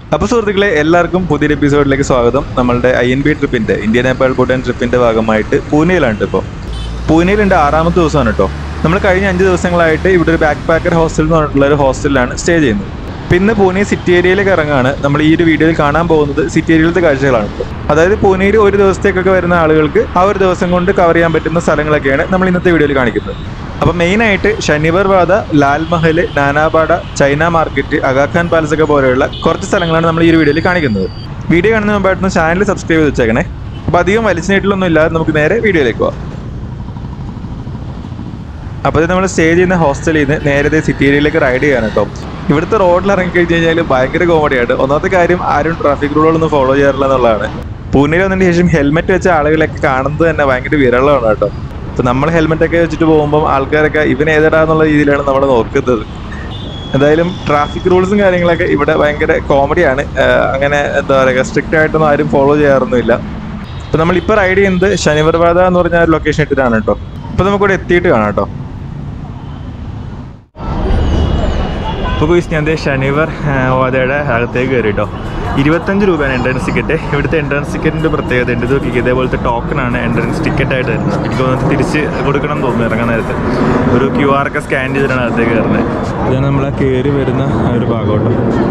അപ്പോൾ സുഹൃത്തുക്കളെ എല്ലാവർക്കും പുതിയൊരു എപ്പിസോഡിലേക്ക് സ്വാഗതം നമ്മളുടെ ഐ എൻ ബി ട്രിപ്പിൻ്റെ ഇന്ത്യ നേപ്പാൾ ഭൂട്ടാൻ ട്രിപ്പിൻ്റെ ഭാഗമായിട്ട് പൂനെയിലാണ് ഇപ്പോൾ പൂനെയിലുണ്ട് ആറാമത്തെ ദിവസമാണ് കേട്ടോ നമ്മൾ കഴിഞ്ഞ അഞ്ച് ദിവസങ്ങളായിട്ട് ഇവിടെ ഒരു ബാക്ക് പാക്കർ ഹോസ്റ്റൽ എന്ന് പറഞ്ഞിട്ടുള്ള ഒരു ഹോസ്റ്റലിലാണ് സ്റ്റേ ചെയ്യുന്നത് പിന്നെ പൂനെ സിറ്റി ഏരിയയിലേക്ക് ഇറങ്ങാണ് നമ്മൾ ഈ ഒരു വീഡിയോയിൽ കാണാൻ പോകുന്നത് സിറ്റി ഏരിയയിലത്തെ കാഴ്ചകളാണ് കേട്ടോ അതായത് പൂനെയിൽ ഒരു ദിവസത്തേക്കൊക്കെ വരുന്ന ആളുകൾക്ക് ആ ഒരു ദിവസം കൊണ്ട് കവർ ചെയ്യാൻ പറ്റുന്ന സ്ഥലങ്ങളൊക്കെയാണ് നമ്മൾ ഇന്നത്തെ വീഡിയോയിൽ കാണിക്കുന്നത് അപ്പോൾ മെയിനായിട്ട് Shaniwar Wada Lal Mahal Nana Peth China market Aga Khan palace ഒക്കെ പോലെയുള്ള കുറച്ച് സ്ഥലങ്ങളാണ് നമ്മൾ ഈ ഒരു വീഡിയോയിൽ കാണിക്കുന്നത് വീഡിയോ കാണുന്ന മുമ്പായിട്ടൊന്ന് ചാനൽ സബ്സ്ക്രൈബ് ചെയ്ത് വെച്ചേക്കണേ അപ്പോൾ അധികം വലിച്ചു നീട്ടിലൊന്നും ഇല്ലാതെ നമുക്ക് നേരെ വീഡിയോയിലേക്ക് പോവാം അപ്പോൾ ഇത് നമ്മൾ സ്റ്റേ ചെയ്യുന്ന ഹോസ്റ്റലിൽ നിന്ന് നേരത്തെ സിറ്റി ഏരിയയിലേക്ക് റൈഡ് ചെയ്യാൻ കേട്ടോ ഇവിടുത്തെ റോഡിൽ ഇറങ്ങി കഴിഞ്ഞ് കഴിഞ്ഞാൽ ഭയങ്കര കോമഡിയാണ് ഒന്നാമത്തെ കാര്യം ആരും ട്രാഫിക് റൂളുകളൊന്നും ഫോളോ ചെയ്യാറില്ല എന്നുള്ളതാണ് പൂനെയിൽ വന്നതിന് ശേഷം ഹെൽമെറ്റ് വെച്ച ആളുകളൊക്കെ കാണുന്നത് തന്നെ ഭയങ്കര വിരളമാണ് കേട്ടോ അപ്പോൾ നമ്മൾ ഹെൽമെറ്റ് ഒക്കെ വെച്ചിട്ട് പോകുമ്പോൾ ആൾക്കാരൊക്കെ ഇവൻ ഏതെടാന്നുള്ള രീതിയിലാണ് നമ്മൾ നോക്കുന്നത് എന്തായാലും ട്രാഫിക് റൂൾസും കാര്യങ്ങളൊക്കെ ഇവിടെ ഭയങ്കര കോമഡിയാണ് അങ്ങനെ എന്താ പറയുക സ്ട്രിക്റ്റ് ആയിട്ടൊന്നും ആരും ഫോളോ ചെയ്യാറൊന്നുമില്ല അപ്പോൾ നമ്മളിപ്പോൾ റൈഡ് ചെയ്യുന്നത് ശനിവർവാദ എന്ന് പറഞ്ഞ ഒരു ലൊക്കേഷൻ ഇട്ടിട്ടാണ് കേട്ടോ ഇപ്പോൾ നമുക്കിവിടെ എത്തിയിട്ട് കാണാം കേട്ടോ ഇപ്പോൾ കുയിസ് ഞാൻ ദേ ശനിവർ വാദയുടെ അകത്തേക്ക് കയറി കേട്ടോ ഇരുപത്തഞ്ച് രൂപയാണ് എൻട്രൻസ് ടിക്കറ്റ് ഇവിടുത്തെ എൻട്രൻസ് ടിക്കറ്റിൻ്റെ പ്രത്യേകത ഉണ്ട് ഇത് നോക്കി ഇതേപോലത്തെ ടോക്കണാണ് എൻട്രൻസ് ടിക്കറ്റ് ആയിട്ട് വരുന്നത് എനിക്ക് തോന്നുന്നത് തിരിച്ച് കൊടുക്കണം എന്ന് തോന്നുന്നു ഇറങ്ങാൻ നേരത്ത് ഒരു ക്യു ആർ ഒക്കെ സ്കാൻ ചെയ്തിട്ടാണ് അകത്തേക്ക് കയറുന്നത് ഇതാണ് നമ്മൾ ആ കയറി വരുന്ന ഒരു ഭാഗം കേട്ടോ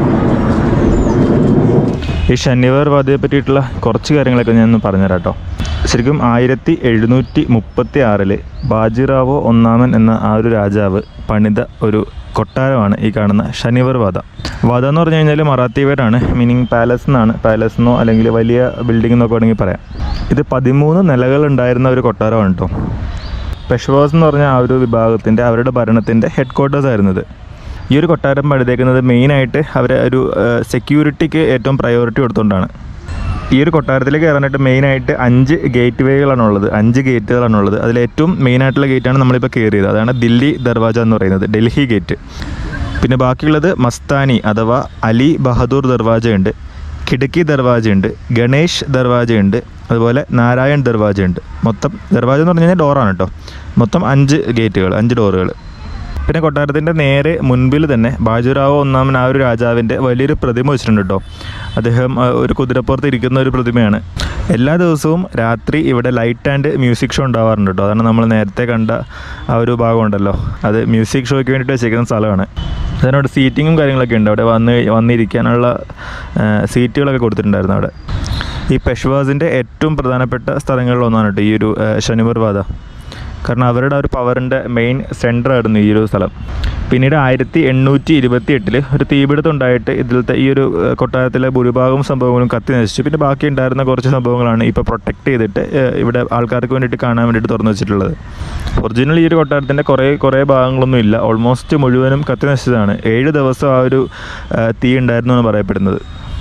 ഈ ശനിവാർ വാദയെ പറ്റിയിട്ടുള്ള കുറച്ച് കാര്യങ്ങളൊക്കെ ഞാൻ ഒന്ന് പറഞ്ഞുതരാം കേട്ടോ ശരിക്കും ആയിരത്തി എഴുന്നൂറ്റി മുപ്പത്തി ആറില് ബാജിറാവോ ഒന്നാമൻ എന്ന ആ ഒരു രാജാവ് പണിത ഒരു കൊട്ടാരമാണ് ഈ കാണുന്ന ശനിവർ വാദ വാദ എന്ന് പറഞ്ഞു കഴിഞ്ഞാൽ മറാത്തി വേർഡാണ് മീനിങ് പാലസ് എന്നാണ് പാലസ് എന്നോ അല്ലെങ്കിൽ വലിയ ബിൽഡിംഗ് എന്നൊക്കെ വേണമെങ്കിൽ പറയാം ഇത് പതിമൂന്ന് നിലകൾ ഉണ്ടായിരുന്ന ഒരു കൊട്ടാരമാണ് കേട്ടോ പെഷ്വാസ് എന്ന് പറഞ്ഞ ആ ഒരു വിഭാഗത്തിൻ്റെ അവരുടെ ഭരണത്തിൻ്റെ ഹെഡ് ക്വാർട്ടേഴ്സ് ആയിരുന്നത് ഈ ഒരു കൊട്ടാരം പണിതേക്കുന്നത് മെയിനായിട്ട് അവർ ഒരു സെക്യൂരിറ്റിക്ക് ഏറ്റവും പ്രയോറിറ്റി കൊടുത്തുകൊണ്ടാണ് ഈ ഒരു കൊട്ടാരത്തിലേക്ക് കയറാനായിട്ട് മെയിനായിട്ട് അഞ്ച് ഗേറ്റ് വേകളാണ് ഉള്ളത് അഞ്ച് ഗേറ്റുകളാണ് ഉള്ളത് അതിൽ ഏറ്റവും മെയിനായിട്ടുള്ള ഗേറ്റാണ് നമ്മളിപ്പോൾ കയറിയത് അതാണ് ദില്ലി ദർവാജ എന്ന് പറയുന്നത് ഡൽഹി ഗേറ്റ് പിന്നെ ബാക്കിയുള്ളത് മസ്താനി അഥവാ അലി ബഹദൂർ ദർവാജയുണ്ട് കിടക്കി ദർവാജയുണ്ട് ഗണേഷ് ദർവാജയുണ്ട് അതുപോലെ നാരായൺ ദർവാജയുണ്ട് മൊത്തം ദർവാജ എന്ന് പറഞ്ഞു കഴിഞ്ഞാൽ ഡോറാണ് കേട്ടോ മൊത്തം അഞ്ച് ഗേറ്റുകൾ അഞ്ച് ഡോറുകൾ പിന്നെ കൊട്ടാരത്തിൻ്റെ നേരെ മുൻപിൽ തന്നെ ബാജുറാവോ ഒന്നാമൻ ആ ഒരു രാജാവിൻ്റെ വലിയൊരു പ്രതിമ വെച്ചിട്ടുണ്ട് കേട്ടോ അദ്ദേഹം ആ, ഒരു കുതിരപ്പുറത്ത് ഇരിക്കുന്ന ഒരു പ്രതിമയാണ് എല്ലാ ദിവസവും രാത്രി ഇവിടെ ലൈറ്റ് ആൻഡ് മ്യൂസിക് ഷോ ഉണ്ടാവാറുണ്ട് കേട്ടോ അതാണ് നമ്മൾ നേരത്തെ കണ്ട ആ ഒരു ഭാഗം ഉണ്ടല്ലോ അത് മ്യൂസിക് ഷോയ്ക്ക് വേണ്ടിയിട്ട് വെച്ചിരിക്കുന്ന സ്ഥലമാണ് അതിനോട് സീറ്റിങ്ങും കാര്യങ്ങളൊക്കെ ഉണ്ട് അവിടെ വന്ന് വന്നിരിക്കാനുള്ള ആ, സീറ്റുകളൊക്കെ കൊടുത്തിട്ടുണ്ടായിരുന്നു അവിടെ ഈ പെഷ്വാസിൻ്റെ ഏറ്റവും പ്രധാനപ്പെട്ട സ്ഥലങ്ങളിലൊന്നാണ് കേട്ടോ ഈ ഒരു ആ, ശനിവർ വാദ കാരണം അവരുടെ ആ ഒരു പവറിൻ്റെ മെയിൻ സെൻറ്റർ ആയിരുന്നു ഈ ഒരു സ്ഥലം പിന്നീട് ആയിരത്തി എണ്ണൂറ്റി ഇരുപത്തി എട്ടിൽ ഒരു തീപിടുത്തം ഉണ്ടായിട്ട് ഇതിലത്തെ ഈ ഒരു ഏഹ്, കൊട്ടാരത്തിലെ ഭൂരിഭാഗം സംഭവങ്ങളും കത്തി നശിച്ചു പിന്നെ ബാക്കി ഉണ്ടായിരുന്ന കുറച്ച് സംഭവങ്ങളാണ് ഇപ്പോൾ പ്രൊട്ടക്ട് ചെയ്തിട്ട് ഏഹ്, ഇവിടെ ആൾക്കാർക്ക് വേണ്ടിയിട്ട് കാണാൻ വേണ്ടിയിട്ട് തുറന്നു വെച്ചിട്ടുള്ളത് ഒറിജിനൽ ഈ ഒരു കൊട്ടാരത്തിൻ്റെ കുറേ കുറേ ഭാഗങ്ങളൊന്നും ഇല്ല ഓൾമോസ്റ്റ് മുഴുവനും കത്തി നശിച്ചതാണ് ഏഴ് ദിവസം ആ ഒരു ഏഹ്, തീ ഉണ്ടായിരുന്നു എന്ന് പറയപ്പെടുന്നത്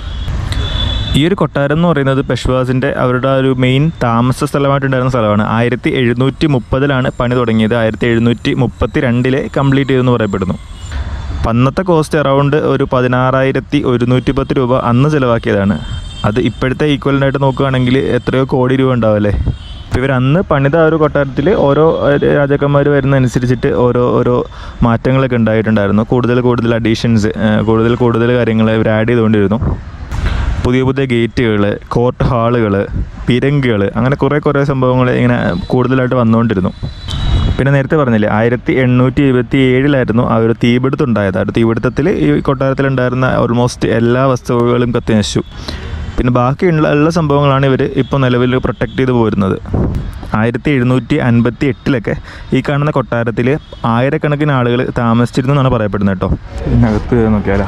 ഈ ഒരു കൊട്ടാരം എന്ന് പറയുന്നത് പെഷ്വാസിൻ്റെ അവരുടെ ആ ഒരു മെയിൻ താമസ സ്ഥലമായിട്ടുണ്ടായിരുന്ന സ്ഥലമാണ് ആയിരത്തി എഴുന്നൂറ്റി മുപ്പതിലാണ് പണി തുടങ്ങിയത് ആയിരത്തി എഴുന്നൂറ്റി മുപ്പത്തി രണ്ടിലെ കംപ്ലീറ്റ് ചെയ്തെന്ന് പറയപ്പെടുന്നു അപ്പം അന്നത്തെ കോസ്റ്റ് അറൗണ്ട് ഒരു പതിനാറായിരത്തി ഒരുന്നൂറ്റി പത്ത് രൂപ അന്ന് ചിലവാക്കിയതാണ് അത് ഇപ്പോഴത്തെ ഈക്വലൻ്റായിട്ട് നോക്കുകയാണെങ്കിൽ എത്രയോ കോടി രൂപ ഉണ്ടാവല്ലേ അപ്പോൾ ഇവർ അന്ന് പണിത ആ ഒരു കൊട്ടാരത്തിൽ ഓരോ ഏഹ്, രാജാക്കന്മാർ വരുന്നതനുസരിച്ചിട്ട് ഓരോ ഓരോ മാറ്റങ്ങളൊക്കെ ഉണ്ടായിട്ടുണ്ടായിരുന്നു കൂടുതൽ കൂടുതൽ അഡീഷൻസ് കൂടുതൽ കൂടുതൽ കാര്യങ്ങൾ ഇവർ ആഡ് ചെയ്തുകൊണ്ടിരുന്നു പുതിയ പുതിയ ഗേറ്റുകൾ കോർട്ട് ഹാളുകൾ പിരങ്കുകൾ അങ്ങനെ കുറേ കുറേ സംഭവങ്ങൾ ഇങ്ങനെ കൂടുതലായിട്ട് വന്നുകൊണ്ടിരുന്നു പിന്നെ നേരത്തെ പറഞ്ഞില്ലേ ആയിരത്തി എണ്ണൂറ്റി ഇരുപത്തി ഏഴിലായിരുന്നു ആ ഒരു തീപിടുത്തം ഉണ്ടായത് ആ ഒരു തീപിടുത്തത്തിൽ ഈ കൊട്ടാരത്തിലുണ്ടായിരുന്ന ഓൾമോസ്റ്റ് എല്ലാ വസ്തുക്കളും കത്തി നശിച്ചു പിന്നെ ബാക്കിയുള്ള ഉള്ള സംഭവങ്ങളാണ് ഇവർ ഇപ്പോൾ നിലവിൽ പ്രൊട്ടക്റ്റ് ചെയ്ത് പോരുന്നത് ആയിരത്തി എഴുന്നൂറ്റി അൻപത്തി എട്ടിലൊക്കെ ഈ കാണുന്ന കൊട്ടാരത്തിൽ ആയിരക്കണക്കിന് ആളുകൾ താമസിച്ചിരുന്നു എന്നാണ് പറയപ്പെടുന്നത് കേട്ടോ ഇതിനകത്ത് നോക്കിയാലോ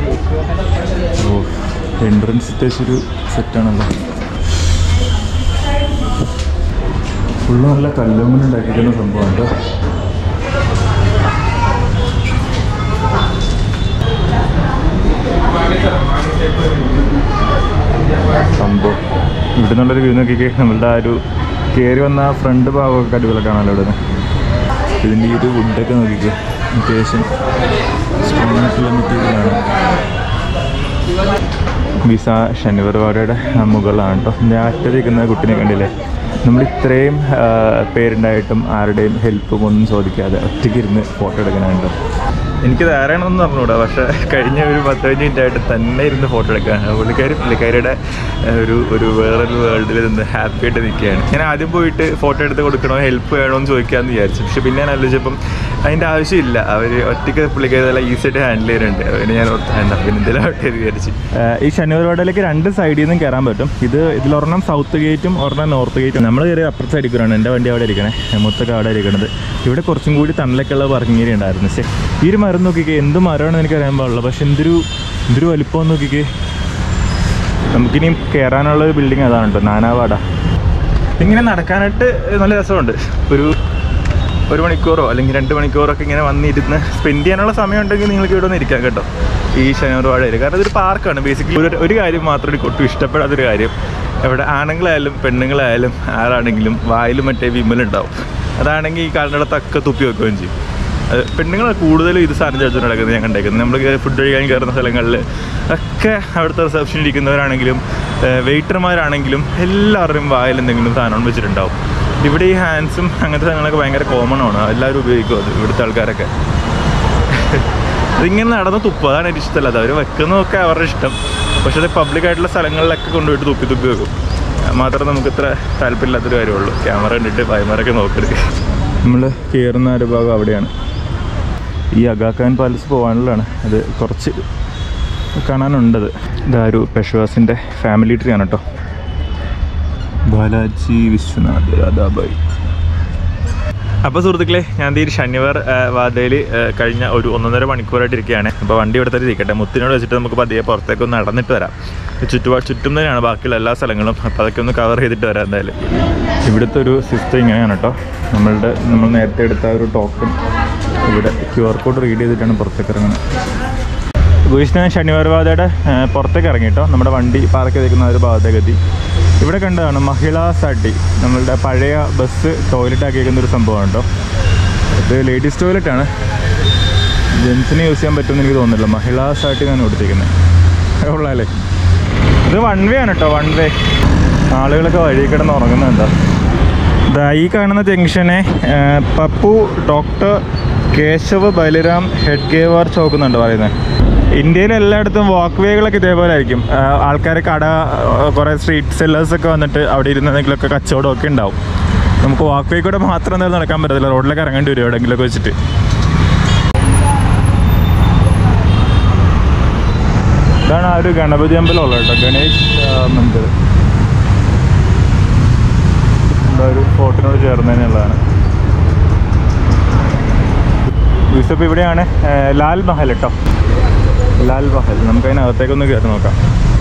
ഓ എൻട്രൻസ് അത്യാവശ്യം ഒരു സെറ്റാണല്ലോ ഫുള്ള് നല്ല കല്ലുകൊണ്ട് ഉണ്ടാക്കിയിരിക്കുന്ന സംഭവമാണ് കേട്ടോ സംഭവം ഇവിടെ നിന്നുള്ളൊരു വ്യൂ നോക്കിക്കേ നമ്മളുടെ ആ ഒരു കയറി വന്ന ആ ഫ്രണ്ട് ഭാഗമൊക്കെ അടിപൊളിയൊക്കെ കാണാമല്ലോ ഇവിടെ നിന്ന് ഇതിൻ്റെ ഈ ഒരു വുഡൊക്കെ നോക്കിക്കേ അത്യാവശ്യം സ്ട്രോങ് ആയിട്ടുള്ള മെറ്റീരിയലാണ് വിസ ശനിവർവാടയുടെ മുകളിലാണ് കേട്ടോ ഞാൻ അറ്റതിരിക്കുന്ന കുട്ടിനെ കണ്ടില്ലേ നമ്മൾ ഇത്രയും ആ, പേരുണ്ടായിട്ടും ആരുടെയും ഹെൽപ്പും ഒന്നും ചോദിക്കാതെ ഒറ്റയ്ക്ക് ഇരുന്ന് ഫോട്ടോ എടുക്കാനുണ്ടോ എനിക്കത് ആരാണെന്ന് പറഞ്ഞുകൂടാ പക്ഷേ കഴിഞ്ഞ ഒരു പത്ത് പതിനഞ്ച് മിനിറ്റ് ആയിട്ട് തന്നെ ഇരുന്ന് ഫോട്ടോ എടുക്കുകയാണ് പുള്ളിക്കാരി പുള്ളിക്കാരിയുടെ ഏഹ്, ഒരു ഒരു വേറൊരു വേൾഡിൽ നിന്ന് ഹാപ്പി ആയിട്ട് നിൽക്കുകയാണ് ഞാൻ ആദ്യം പോയിട്ട് ഫോട്ടോ എടുത്ത് കൊടുക്കണോ ഹെൽപ്പ് വേണോ എന്ന് ചോദിക്കാമെന്ന് വിചാരിച്ചു പക്ഷെ പിന്നെ ഞാൻ ആലോചിച്ചപ്പം അതിൻ്റെ ആവശ്യമില്ല അവർ ഒറ്റയ്ക്ക് പുള്ളിക്കാരി നല്ല ഈസി ആയിട്ട് ഹാൻഡിൽ ചെയ്യുന്നുണ്ട് പിന്നെ ഞാൻ ഓർത്ത് എന്താ പിന്നെ എന്തെങ്കിലും ആവട്ടെ എന്ന് വിചാരിച്ചു ഈ ശനിവാർ റോഡിലേക്ക് രണ്ട് സൈഡിൽ നിന്നും കയറാൻ പറ്റും ഇത് ഇതിലൊരെണ്ണം സൗത്ത് ഗേറ്റും ഒരെണ്ണം നോർത്ത് ഗേറ്റും നമ്മൾ കയറി അപ്പുറത്ത് സൈഡിൽ കയറാണ് എൻ്റെ വണ്ടി അവിടെ ഇരിക്കണേ മൊത്തമൊക്കെ അവിടെ ഇരിക്കണത് ഇവിടെ കുറച്ചും കൂടി തണലൊക്കെയുള്ള പാർക്കിംഗ് ഏരിയ ഉണ്ടായിരുന്നു പക്ഷേ ഈ ഒരു മരം നോക്കിക്കേ എന്ത് മരമാണെന്ന് എനിക്ക് അറിയാൻ പാടില്ല പക്ഷെ എന്തൊരു എന്തൊരു വലിപ്പം നോക്കിക്കേ നമുക്കിനി കയറാനുള്ള ഒരു ബിൽഡിംഗ് അതാണ് കേട്ടോ നാനാവാട ഇങ്ങനെ നടക്കാനായിട്ട് നല്ല രസമുണ്ട് ഒരു ഒരു മണിക്കൂറോ അല്ലെങ്കിൽ രണ്ട് മണിക്കൂറോ ഒക്കെ ഇങ്ങനെ വന്നിരുന്ന് സ്പെൻഡ് ചെയ്യാനുള്ള സമയം ഉണ്ടെങ്കിൽ നിങ്ങൾക്ക് ഇവിടെ ഒന്ന് ഇരിക്കാം കേട്ടോ ഈ ശനിവാടയിൽ കാരണം ഇതൊരു പാർക്കാണ് ബേസിക്കലി ഒരു ഒരു കാര്യം മാത്രം എനിക്ക് ഒട്ടും ഇഷ്ടപ്പെടാത്തൊരു കാര്യം ഇവിടെ ആണുങ്ങളായാലും പെണ്ണുങ്ങളായാലും ആരാണെങ്കിലും വായിലും മറ്റേ വിമലുണ്ടാവും അതാണെങ്കിൽ ഈ കാലിനടത്തൊക്കെ തുപ്പി വെക്കുകയും ചെയ്യും അത് പെണ്ണുങ്ങൾ കൂടുതലും ഇത് സാധനം ചേർത്ത് നടക്കുന്നത് ഞാൻ കണ്ടേക്കുന്നത് നമ്മൾ ഫുഡ് കഴിക്കാൻ കയറുന്ന സ്ഥലങ്ങളിൽ ഒക്കെ അവിടുത്തെ റിസപ്ഷനിൽ ഇരിക്കുന്നവരാണെങ്കിലും വെയിറ്റർമാരാണെങ്കിലും എല്ലാവരുടെയും വായിൽ എന്തെങ്കിലും സാധനം വെച്ചിട്ടുണ്ടാവും ഇവിടെ ഈ ഹാൻഡ്സും അങ്ങനത്തെ സാധനങ്ങളൊക്കെ ഭയങ്കര കോമൺ ആണ് എല്ലാവരും ഉപയോഗിക്കും അത് ഇവിടുത്തെ ആൾക്കാരൊക്കെ ഇതിങ്ങനെ നടന്ന് തുപ്പുക അതാണ് എനിക്ക് ഇഷ്ടമല്ലാത്ത അവർ വെക്കുന്നതൊക്കെ അവരുടെ ഇഷ്ടം പക്ഷേ അത് പബ്ലിക് ആയിട്ടുള്ള സ്ഥലങ്ങളിലൊക്കെ കൊണ്ടുപോയിട്ട് തുപ്പി തുപ്പി വെക്കും മാത്രമേ നമുക്ക് ഇത്ര താല്പര്യമില്ലാത്തൊരു കാര്യമുള്ളൂ ക്യാമറ കണ്ടിട്ട് ഭായിമാരൊക്കെ നോക്കരുത് നമ്മൾ കയറുന്ന ഒരു ഭാഗം അവിടെയാണ് ഈ അഗാഖാൻ പാലസ് പോകാനുള്ളതാണ് അത് കുറച്ച് കാണാനുണ്ടത് ഇതാ ഒരു പെഷവാസിൻ്റെ ഫാമിലി ട്രീ ആണ് കേട്ടോ ബാലാജി വിശ്വനാഥ് രാധാബായി അപ്പോൾ സുഹൃത്തുക്കളെ ഞാൻ ഈ ശനിവാർ വാതയിൽ കഴിഞ്ഞ ഒരു ഒന്നൊന്നര മണിക്കൂറായിട്ട് ഇരിക്കുകയാണ് അപ്പോൾ വണ്ടി ഇവിടെ തന്നെ ഇരിക്കട്ടെ മുത്തിനോട് വെച്ചിട്ട് നമുക്ക് പതിയെ പുറത്തേക്ക് ഒന്ന് നടന്നിട്ട് വരാം ചുറ്റുപാട് ചുറ്റും തന്നെയാണ് ബാക്കിയുള്ള എല്ലാ സ്ഥലങ്ങളും അപ്പോൾ അതൊക്കെ ഒന്ന് കവർ ചെയ്തിട്ട് വരാം എന്തായാലും ഇവിടുത്തെ ഒരു സിസ്റ്റം ഇങ്ങനെയാണ് കേട്ടോ നമ്മളുടെ നമ്മൾ നേരത്തെ എടുത്ത ആ ഒരു ടോക്കൺ ഇവിടെ ക്യു ആർ കോഡ് റീഡ് ചെയ്തിട്ടാണ് പുറത്തേക്ക് ഇറങ്ങുന്നത് ഗുയിഷ്ണ ശനിവാർ പാതയുടെ പുറത്തേക്ക് ഇറങ്ങി കേട്ടോ നമ്മുടെ വണ്ടി പാർക്ക് ചെയ്തിരിക്കുന്ന ആ ഒരു ഭാഗത്തേക്ക് എത്തി ഇവിടെ കണ്ടതാണ് മഹിളാ സാട്ടി നമ്മളുടെ പഴയ ബസ് ടോയ്ലറ്റ് ആക്കിയിരിക്കുന്ന ഒരു സംഭവമാണ് കേട്ടോ ഇത് ലേഡീസ് ടോയ്ലറ്റ് ആണ് ജെൻസിന് യൂസ് ചെയ്യാൻ പറ്റുമെന്ന് എനിക്ക് തോന്നുന്നില്ല മഹിളാ സാട്ടി എന്നാണ് കൊടുത്തിരിക്കുന്നത് കൊള്ളാല്ലേ ഇത് വൺ വേ ആണ് കേട്ടോ വൺ വേ ആളുകളൊക്കെ വഴി കിടന്ന് ഉറങ്ങുന്നുണ്ടോ ദാ ഈ കാണുന്ന ജംഗ്ഷനെ ആ, പപ്പു ഡോക്ടർ കേശവ് ബലിറാം ഹെഡ് ഗേവാർ ചോക്ക് എന്നുണ്ട് പറയുന്നത് ഇന്ത്യയിൽ എല്ലായിടത്തും വാക്ക് വേകളൊക്കെ ഇതേപോലെ ആയിരിക്കും ആൾക്കാർ കട കുറേ സ്ട്രീറ്റ് സെല്ലേഴ്സ് ഒക്കെ വന്നിട്ട് അവിടെ ഇരുന്ന് എന്തെങ്കിലുമൊക്കെ കച്ചവടമൊക്കെ ഉണ്ടാവും നമുക്ക് വാക്ക് വേ കൂടെ മാത്രം എന്തായാലും നടക്കാൻ പറ്റത്തില്ല റോഡിലൊക്കെ ഇറങ്ങേണ്ടി വരും എവിടെയെങ്കിലുമൊക്കെ വെച്ചിട്ട് ഇതാണ് ആ ഒരു ഗണപതി അമ്പലം ഉള്ളത് കേട്ടോ ഗണേഷ് ആ, മന്ദിർ എന്താ ഒരു ഫോർട്ടിനോട് ചേർന്ന് തന്നെയുള്ളതാണ് യൂസഫ് ഇവിടെയാണ് ആ, ലാൽ മഹൽ കേട്ടോ ലാൽ മഹൽ നമുക്ക് അതിനകത്തേക്കൊന്ന് കയറി നോക്കാം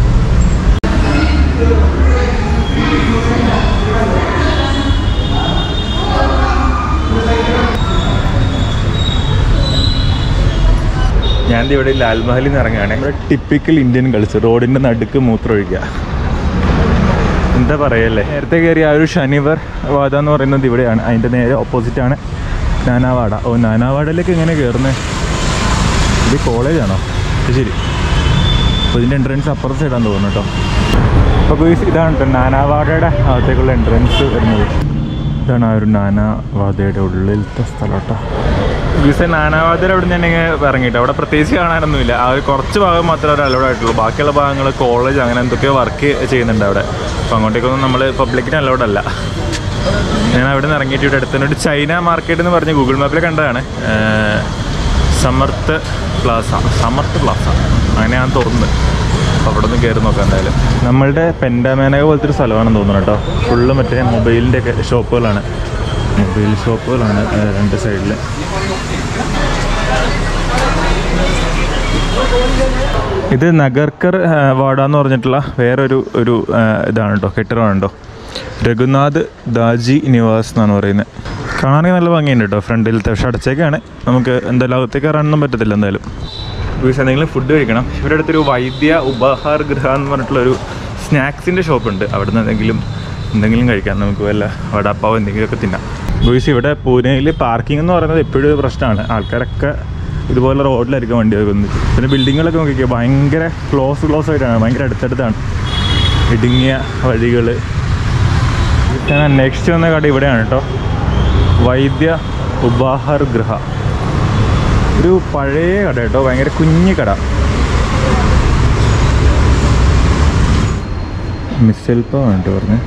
ഞാൻ ദേ ഇവിടെ ലാൽമഹലിൽ നിന്ന് ഇറങ്ങുകയാണ് ഇവിടെ ടിപ്പിക്കൽ ഇന്ത്യൻ കൾച്ചർ റോഡിൻ്റെ നടുക്ക് മൂത്രമൊഴിക്കുക എന്താ പറയല്ലേ നേരത്തെ കയറിയ ആ ഒരു ശനിവർ വാദ എന്ന് പറയുന്നത് ഇവിടെയാണ് അതിൻ്റെ നേരെ ഓപ്പോസിറ്റ് ആണ് നാനാവാട ഓ നാനാവാടയിലേക്ക് എങ്ങനെ കയറുന്നത് ഇത് കോളേജാണോ ഇത് ശരി അപ്പോൾ ഇതിൻ്റെ എൻട്രൻസ് അപ്പുറത്തെ സൈഡാന്ന് തോന്നുന്നു കേട്ടോ അപ്പോൾ ഗുയിസ് ഇതാണ് കേട്ടോ നാനാവാടയുടെ അകത്തേക്കുള്ള എൻട്രൻസ് വരുന്നത് ഇതാണ് ആ ഒരു നാനാവാദയുടെ ഉള്ളിലത്തെ സ്ഥലം കേട്ടോ ഗുയിസ് നാനാവാദയുടെ അവിടെ ഞാൻ ഇങ്ങനെ ഇറങ്ങിയിട്ട് അവിടെ പ്രത്യേകിച്ച് കാണാനൊന്നുമില്ല ആ ഒരു കുറച്ച് ഭാഗം മാത്രമേ ഒരു അലൗഡ് ആയിട്ടുള്ളൂ ബാക്കിയുള്ള ഭാഗങ്ങൾ കോളേജ് അങ്ങനെ എന്തൊക്കെയോ വർക്ക് ചെയ്യുന്നുണ്ട് അവിടെ അപ്പോൾ അങ്ങോട്ടേക്കൊന്നും നമ്മൾ പബ്ലിക്കിന് അലൗഡ് അല്ല ഞാൻ അവിടെ നിന്ന് ഇറങ്ങിയിട്ട് ഇവിടെ അടുത്ത് തന്നെ ഒരു ചൈന മാർക്കറ്റ് എന്ന് പറഞ്ഞ് ഗൂഗിൾ മാപ്പിൽ കണ്ടതാണ് ഏർ സമർത്ത് പ്ലാസ സമർത്ത് പ്ലാസ അങ്ങനെ ഞാൻ തുറന്ന് അപ്പോൾ അവിടെ നിന്ന് കയറി നോക്കാം എന്തായാലും നമ്മളുടെ പെൻഡാമേനക പോലത്തെ ഒരു സ്ഥലമാണെന്ന് തോന്നുന്നു കേട്ടോ ഫുള്ള് മറ്റേ മൊബൈലിൻ്റെ ഒക്കെ ഷോപ്പുകളാണ് മൊബൈൽ ഷോപ്പുകളാണ് ഏർ രണ്ട് സൈഡിൽ ഇത് നഗർക്കർ ആ, വാഡ എന്ന് പറഞ്ഞിട്ടുള്ള വേറൊരു ഒരു ആ, ഇതാണ് കേട്ടോ കെട്ടിടമാണ് കേട്ടോ രഘുനാഥ് ദാജി നിവാസ് എന്നാണ് പറയുന്നത് കാണാനൊക്കെ നല്ല ഭംഗിയുണ്ട് കേട്ടോ ഫ്രണ്ടിലത്തെ പക്ഷെ അടച്ചേക്കാണ് നമുക്ക് എന്തായാലും അകത്തേക്ക് കയറാനൊന്നും പറ്റത്തില്ല എന്തായാലും വീട്ടിൽ എന്തെങ്കിലും ഫുഡ് കഴിക്കണം ഇവിടെ അടുത്തൊരു വൈദ്യ ഉപഹാർ ഗൃഹ എന്ന് പറഞ്ഞിട്ടുള്ളൊരു സ്നാക്സിൻ്റെ ഷോപ്പുണ്ട് അവിടെ നിന്ന് എന്തെങ്കിലും എന്തെങ്കിലും കഴിക്കാം നമുക്ക് വല്ല വടാപ്പാവോ എന്തെങ്കിലുമൊക്കെ തിന്നാം ബോയ്സ് ഇവിടെ പൂനെയിൽ പാർക്കിംഗ് എന്ന് പറയുന്നത് എപ്പോഴും ഒരു പ്രശ്നമാണ് ആൾക്കാരൊക്കെ ഇതുപോലെ റോഡിലായിരിക്കും വണ്ടി വെക്കുന്നത് പിന്നെ ബിൽഡിങ്ങുകളൊക്കെ നോക്കിക്കുക ഭയങ്കര ക്ലോസ് ക്ലോസ് ആയിട്ടാണ് ഭയങ്കര അടുത്തടുത്താണ് ഇടുങ്ങിയ വഴികൾ ഞാൻ അന്വേഷിച്ച് വന്ന കട ഇവിടെയാണ് കേട്ടോ വൈദ്യ ഉപാഹാർ ഗൃഹ ഒരു പഴയ കട കേട്ടോ ഭയങ്കര കുഞ്ഞു കട മിസ്സെൽപ്പാണ് കേട്ടോ പറഞ്ഞത്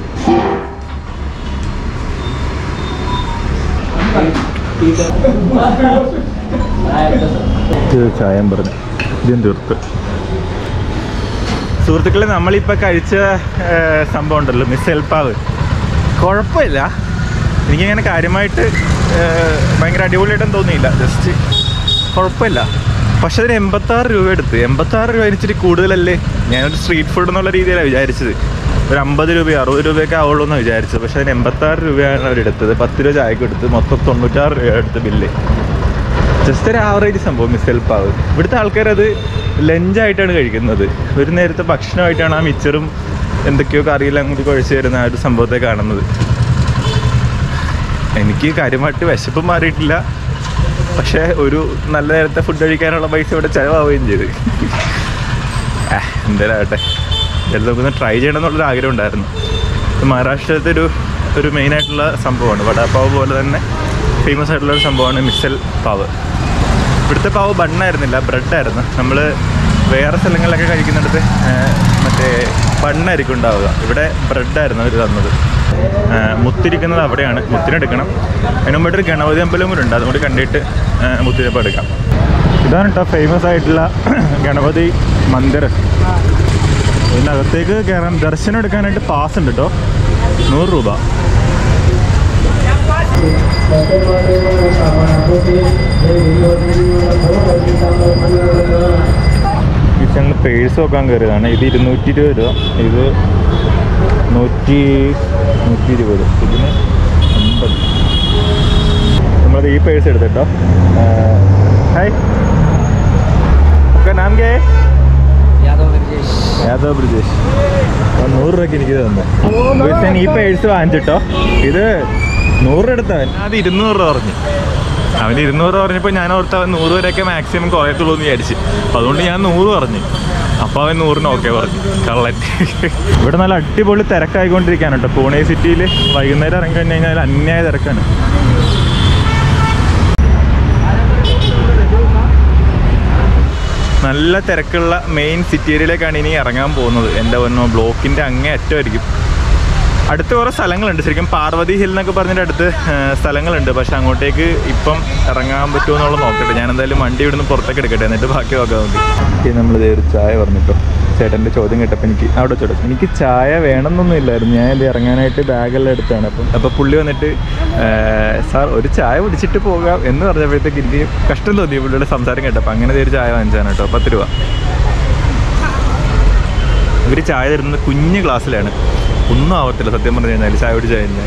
ഇത് ചായം പറഞ്ഞു ഇതും തീർത്ത് സുഹൃത്തുക്കളെ നമ്മളിപ്പോൾ കഴിച്ച ആ, സംഭവം ഉണ്ടല്ലോ മിസ് എൽപ്പാവ് കുഴപ്പമില്ല എനിക്കങ്ങനെ കാര്യമായിട്ട് ആ, ഭയങ്കര അടിപൊളിയായിട്ടൊന്നും തോന്നിയില്ല ജസ്റ്റ് കുഴപ്പമില്ല പക്ഷെ അതിന് എൺപത്താറ് രൂപ എടുത്ത് എൺപത്താറ് രൂപ ഇച്ചിരി കൂടുതലല്ലേ ഞാനൊരു സ്ട്രീറ്റ് ഫുഡ് എന്നുള്ള രീതിയിലാണ് വിചാരിച്ചത് ഒരു അമ്പത് രൂപ അറുപത് രൂപയൊക്കെ ആവുള്ളൂ എന്നാണ് വിചാരിച്ചത് പക്ഷെ അതിന് എൺപത്താറ് രൂപയാണ് അവരെടുത്തത് പത്ത് രൂപ ചായക്ക് എടുത്ത് മൊത്തം തൊണ്ണൂറ്റാറ് രൂപ എടുത്ത് ബില്ല് ജസ്റ്റ് ഒരു ആവറേജ് സംഭവം മിസ് ഹെൽപ്പാവ് ഇവിടുത്തെ ആൾക്കാർ അത് ലഞ്ചായിട്ടാണ് കഴിക്കുന്നത് ഒരു നേരത്തെ ഭക്ഷണമായിട്ടാണ് ആ മിച്ചറും എന്തൊക്കെയോ കറിയെല്ലാം കൂടി കുഴച്ച് തരുന്ന ആ ഒരു സംഭവത്തെ കാണുന്നത് എനിക്ക് കാര്യമായിട്ട് വിശപ്പ് മാറിയിട്ടില്ല പക്ഷേ ഒരു നല്ല നേരത്തെ ഫുഡ് കഴിക്കാനുള്ള പൈസ ഇവിടെ ചിലവാവുകയും ചെയ്ത് ഏഹ്, എന്തായാലും ആകട്ടെ എന്തായാലും നമുക്കൊന്ന് ട്രൈ ചെയ്യണം എന്നുള്ളൊരു ആഗ്രഹം ഉണ്ടായിരുന്നു ഇത് മഹാരാഷ്ട്രത്തെ ഒരു ഒരു മെയിനായിട്ടുള്ള സംഭവമാണ് വടാപ്പാവ് പോലെ തന്നെ ഫേമസ് ആയിട്ടുള്ള ഒരു സംഭവമാണ് മിസൽ പാവ് ഇവിടുത്തെ പാവ് ബണ്ണായിരുന്നില്ല ബ്രെഡായിരുന്നു നമ്മൾ വേറെ സ്ഥലങ്ങളിലൊക്കെ കഴിക്കുന്നിടത്ത് ആ, മറ്റേ ബണ്ണായിരിക്കും ഉണ്ടാവുക ഇവിടെ ബ്രെഡായിരുന്നു അവർ തന്നത് ആ, മുത്തിരിക്കുന്നത് അവിടെയാണ് മുത്തിനെടുക്കണം അതിന് മുമ്പായിട്ട് ഒരു ഗണപതി അമ്പലം കൂടെ ഉണ്ട് അതും കൂടി കണ്ടിട്ട് ആ, മുത്തിരിപ്പം എടുക്കാം ഇതാണ് കേട്ടോ ഫേമസ് ആയിട്ടുള്ള ഗണപതി മന്ദിർ ഇതിനകത്തേക്ക് കയറാൻ ദർശനം എടുക്കാനായിട്ട് പാസ് ഉണ്ട് കേട്ടോ നൂറ് രൂപ ഇത് ഞങ്ങൾ പേഴ്സ് നോക്കാൻ കയറിയതാണ് ഇത് ഇരുന്നൂറ്റി ഇരുപത് രൂപ ഇത് നൂറ്റി നൂറ്റി ഇരുപത് ഇതിന് അമ്പത് നമ്മളത് ഈ പേഴ്സ് എടുത്തിട്ടോ ഹായ് ഒക്കെ നാം കേ यादव ब्रजेश യാദവ് ബ്രിജേഷ് ആ, നൂറ് രൂപയ്ക്ക് എനിക്ക് തന്നു പക്ഷേ ഞാൻ ഈ പേഴ്സ് വാങ്ങിച്ചിട്ടോ ഇത് നൂറ് രൂപ എടുത്തവൻ അത് ഇരുന്നൂറ് രൂപ പറഞ്ഞു അവൻ ഇരുന്നൂറ് രൂപ പറഞ്ഞപ്പോൾ ഞാൻ ഓർത്ത് അവൻ നൂറ് വരെയൊക്കെ മാക്സിമം കുറയത്തുള്ളൂ എന്ന് വിചാരിച്ച് അപ്പോൾ അതുകൊണ്ട് ഞാൻ നൂറ് പറഞ്ഞു അപ്പോൾ അവൻ നൂറിന് ഓക്കെ പറഞ്ഞു കള്ളൻ ഇവിടെ നല്ല അടിപൊളി തിരക്കായിക്കൊണ്ടിരിക്കുകയാണ് കേട്ടോ പൂനെ സിറ്റിയിൽ വൈകുന്നേരം ഇറങ്ങി കഴിഞ്ഞ് കഴിഞ്ഞാൽ അന്യായ തിരക്കാണ് നല്ല തിരക്കുള്ള മെയിൻ സിറ്റി ഏരിയയിലേക്കാണ് ഇനി ഇറങ്ങാൻ പോകുന്നത് എൻ്റെ പൊന്നോ ബ്ലോക്കിൻ്റെ അങ്ങേ അറ്റമായിരിക്കും അടുത്ത് കുറേ സ്ഥലങ്ങളുണ്ട് ശരിക്കും പാർവതി ഹിൽ എന്നൊക്കെ പറഞ്ഞിട്ട് അടുത്ത് ആ, സ്ഥലങ്ങളുണ്ട് പക്ഷെ അങ്ങോട്ടേക്ക് ഇപ്പം ഇറങ്ങാൻ പറ്റുമോ എന്നുള്ളത് നോക്കട്ടെ ഞാൻ എന്തായാലും വണ്ടി ഇവിടുന്ന് പുറത്തേക്ക് എടുക്കട്ടെ എന്നിട്ട് ബാക്കി നോക്കാൻ മതി നമ്മളിത് ഒരു ചായ പറഞ്ഞിട്ടോ ചേട്ടൻ്റെ ചോദ്യം കേട്ടപ്പോൾ എനിക്ക് അവിടെ ചോദിച്ചു എനിക്ക് ചായ വേണമെന്നൊന്നും ഇല്ലായിരുന്നു ഞാൻ ഇത് ഇറങ്ങാനായിട്ട് ബാഗെല്ലാം എടുത്താണ് അപ്പം അപ്പോൾ പുള്ളി വന്നിട്ട് ആ, സാർ ഒരു ചായ കുടിച്ചിട്ട് പോകാം എന്ന് പറഞ്ഞപ്പോഴത്തേക്ക് എനിക്ക് കഷ്ടം തോന്നി പുള്ളിയുടെ സംസാരം കേട്ടപ്പോൾ അങ്ങനെ ദേ ഒരു ചായ വാങ്ങിച്ചാണ് കേട്ടോ പത്ത് രൂപ ഇവർ ചായ തരുന്നത് കുഞ്ഞ് ഗ്ലാസ്സിലാണ് ഒന്നും ആവത്തില്ല സത്യം പറഞ്ഞു കഴിഞ്ഞാൽ ചായ കുടിച്ച് കഴിഞ്ഞാൽ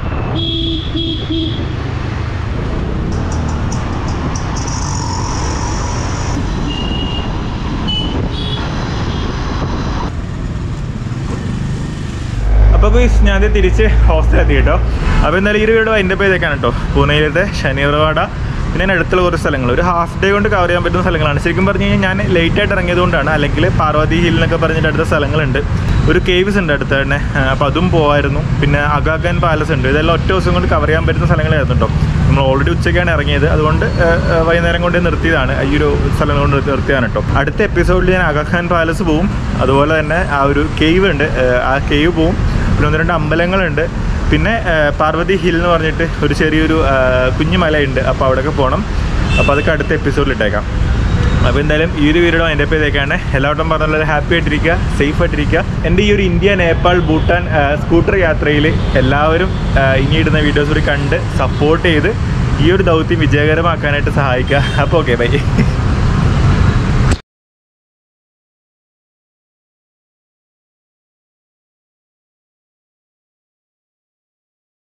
അപ്പോൾ ഗുയ്സ് ഞാൻ ദേ തിരിച്ച് ഹോസ്റ്റലിൽ എത്തി കേട്ടോ അപ്പോൾ എന്തായാലും ഈ ഒരു വീട് അതിൻ്റെ പേരേക്കാണ് കേട്ടോ പൂനെയിലത്തെ ശനിയർവാട പിന്നെ അതിന് അടുത്തുള്ള കുറച്ച് സ്ഥലങ്ങൾ ഒരു ഹാഫ് ഡേ കൊണ്ട് കവർ ചെയ്യാൻ പറ്റുന്ന സ്ഥലങ്ങളാണ് ശരിക്കും പറഞ്ഞു കഴിഞ്ഞാൽ ഞാൻ ലേറ്റ് ആയിട്ട് ഇറങ്ങിയതുകൊണ്ടാണ് അല്ലെങ്കിൽ പാർവതി ഹിൽ എന്നൊക്കെ പറഞ്ഞിട്ട് അടുത്ത സ്ഥലങ്ങളുണ്ട് ഒരു കേവ്സ് ഉണ്ട് അടുത്ത് തന്നെ അപ്പോൾ അതും പോവായിരുന്നു പിന്നെ അഗാഖാൻ പാലസ് ഉണ്ട് ഇതെല്ലാം ഒറ്റ ദിവസം കൊണ്ട് കവർ ചെയ്യാൻ പറ്റുന്ന സ്ഥലങ്ങളായിരുന്നു കേട്ടോ നമ്മൾ ഓൾറെഡി ഉച്ചയ്ക്കാണ് ഇറങ്ങിയത് അതുകൊണ്ട് ആ, ആ, വൈകുന്നേരം കൊണ്ട് നിർത്തിയതാണ് ഈ ഒരു സ്ഥലം കൊണ്ട് നിർത്തിയതാണ് കേട്ടോ അടുത്ത എപ്പിസോഡിൽ ഞാൻ അഗാഖാൻ പാലസ് പോവും അതുപോലെ തന്നെ ആ ഒരു കേവ് ഉണ്ട് ആ, ആ കേവ് പോവും പിന്നെ ഒന്ന് രണ്ട് അമ്പലങ്ങളുണ്ട് പിന്നെ ആ, പാർവതി ഹിൽ എന്ന് പറഞ്ഞിട്ട് ഒരു ചെറിയൊരു ആ, കുഞ്ഞു മലയുണ്ട് അപ്പോൾ അവിടെയൊക്കെ പോകണം അപ്പോൾ അതൊക്കെ അടുത്ത എപ്പിസോഡിൽ ഇട്ടേക്കാം അപ്പോൾ എന്തായാലും ഈ ഒരു വീഡിയോ എൻ്റെ പേരേക്കാണ് എല്ലാവരും പറഞ്ഞുള്ളത് ഹാപ്പി ആയിട്ടിരിക്കുക സേഫ് ആയിട്ടിരിക്കുക എൻ്റെ ഈ ഒരു ഇന്ത്യ നേപ്പാൾ ഭൂട്ടാൻ ആ, സ്കൂട്ടർ യാത്രയിൽ എല്ലാവരും ആ, ഇനി ഇടുന്ന വീഡിയോസ് കൂടി കണ്ട് സപ്പോർട്ട് ചെയ്ത് ഈ ഒരു ദൗത്യം വിജയകരമാക്കാനായിട്ട് സഹായിക്കുക അപ്പോൾ ഓക്കെ ബൈ